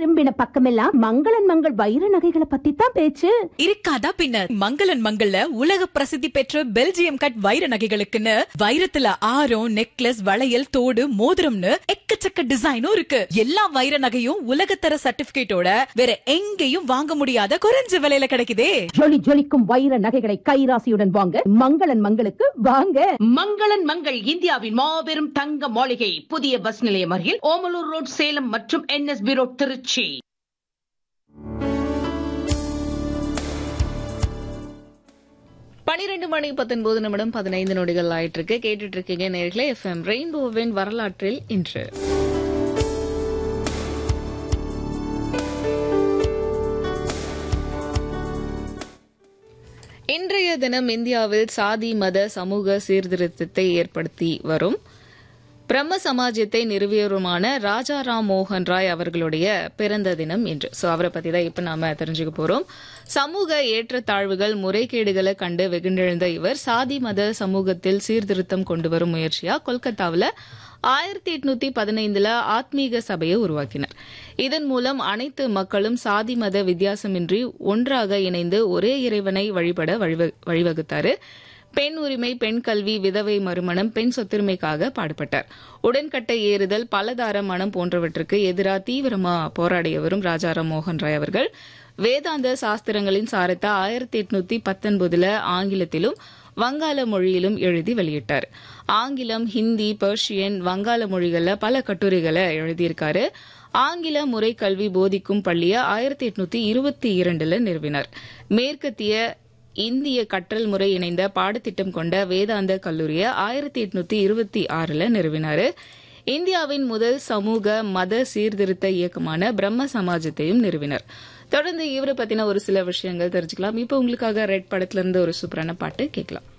திரும்பின பக்கமெல்லாம் மங்களன் மங்கள் வைர நகைகளை பத்தி தான் பேச்சு இருக்காதா பின்ன மங்களன் மங்கள்ல உலக பிரசித்தி பெற்ற பெல்ஜியம் கட் வைர நகைகளுக்குன்னு வைரத்துல ஆரம் நெக்லஸ் வளையல் தோடு மோதிரம்னு எக்கச்சக்க டிசைனும் இருக்கு எல்லா வைர நகையும் உலகத்தர சர்டிபிகேட்டோட வேற எங்கேயும் வாங்க முடியாத குறைஞ்ச விலையில கிடைக்குதே ஜொலி ஜொலிக்கும் வைர நகைகளை கைராசியுடன் வாங்க மங்களன் மங்களுக்கு வாங்க மங்களன் மங்கள் இந்தியாவின் மாபெரும் தங்க மாளிகை புதிய பஸ் நிலையம் அருகில் ஓமலூர் ரோட் சேலம் மற்றும் என்எஸ்பி ரோட் திருச்சி பனிரெண்டு மணி பத்தொன்பது நிமிடம் பதினைந்து நொடிகள் ஆயிட்டு இருக்கு கேட்டுட்டு இருக்கீங்க நேர்களே எஃப்எம் ரெயின்போவின் வரலாற்றில் இன்று இன்றைய தினம் இந்தியாவில் சாதி மத சமூக சீர்திருத்தத்தை ஏற்படுத்தி வரும் பிரம்ம சமாஜத்தை நிறுவியருமான ராஜாராம் மோகன் ராய் அவர்களுடைய பிறந்த தினம் இன்று சோ அவரை பத்தி தான் இப்ப நாம தெரிஞ்சுக்க போறோம் சமூக ஏற்றத்தாழ்வுகள் முறைகேடுகளை கண்டு வெகுண்டெழுந்த இவர் சாதி மத சமூகத்தில் சீர்திருத்தம் கொண்டு வரும் முயற்சியா கொல்கத்தாவில் ஆயிரத்தி எட்நூத்தி பதினைந்துல ஆத்மீக சபையை உருவாக்கினர் இதன் மூலம் அனைத்து மக்களும் சாதி மத வித்தியாசமின்றி ஒன்றாக இணைந்து ஒரே இறைவனை வழிபட வழிவ- வழிவகுத்தாரு பெண் உரிமை பெண் கல்வி விதவை மறுமணம் பெண் சொத்துரிமைக்காக பாடுபட்டார் உடன்கட்டை ஏறுதல் பலதார மனம் போன்றவற்றுக்கு எதிராக தீவிரமா போராடியவரும் ராஜாராம் மோகன் ராய் அவர்கள் வேதாந்த சாஸ்திரங்களின் சாரத்தை ஆயிரத்தி எட்நூத்தி பத்தொன்பதுல ஆங்கிலத்திலும் வங்காள மொழியிலும் எழுதி வெளியிட்டார் ஆங்கிலம் ஹிந்தி பெர்ஷியன் வங்காள மொழிகள்ல பல கட்டுரைகளை எழுதியிருக்காரு ஆங்கில முறை கல்வி போதிக்கும் பள்ளியை ஆயிரத்தி எட்நூத்தி இருபத்தி இரண்டுல நிறுவினார் மேற்கத்திய இந்திய கற்றல் முறை இணைந்த பாடத்திட்டம் கொண்ட வேதாந்த கல்லூரியை ஆயிரத்தி எட்நூத்தி இருபத்தி ஆறுல நிறுவினாரு இந்தியாவின் முதல் சமூக மத சீர்திருத்த இயக்கமான பிரம்ம சமாஜத்தையும் நிறுவினர் தொடர்ந்து இவரை பத்தின ஒரு சில விஷயங்கள் தெரிஞ்சுக்கலாம் இப்போ உங்களுக்காக ரெட் படத்துல இருந்து ஒரு சூப்பரான பாட்டு கேட்கலாம்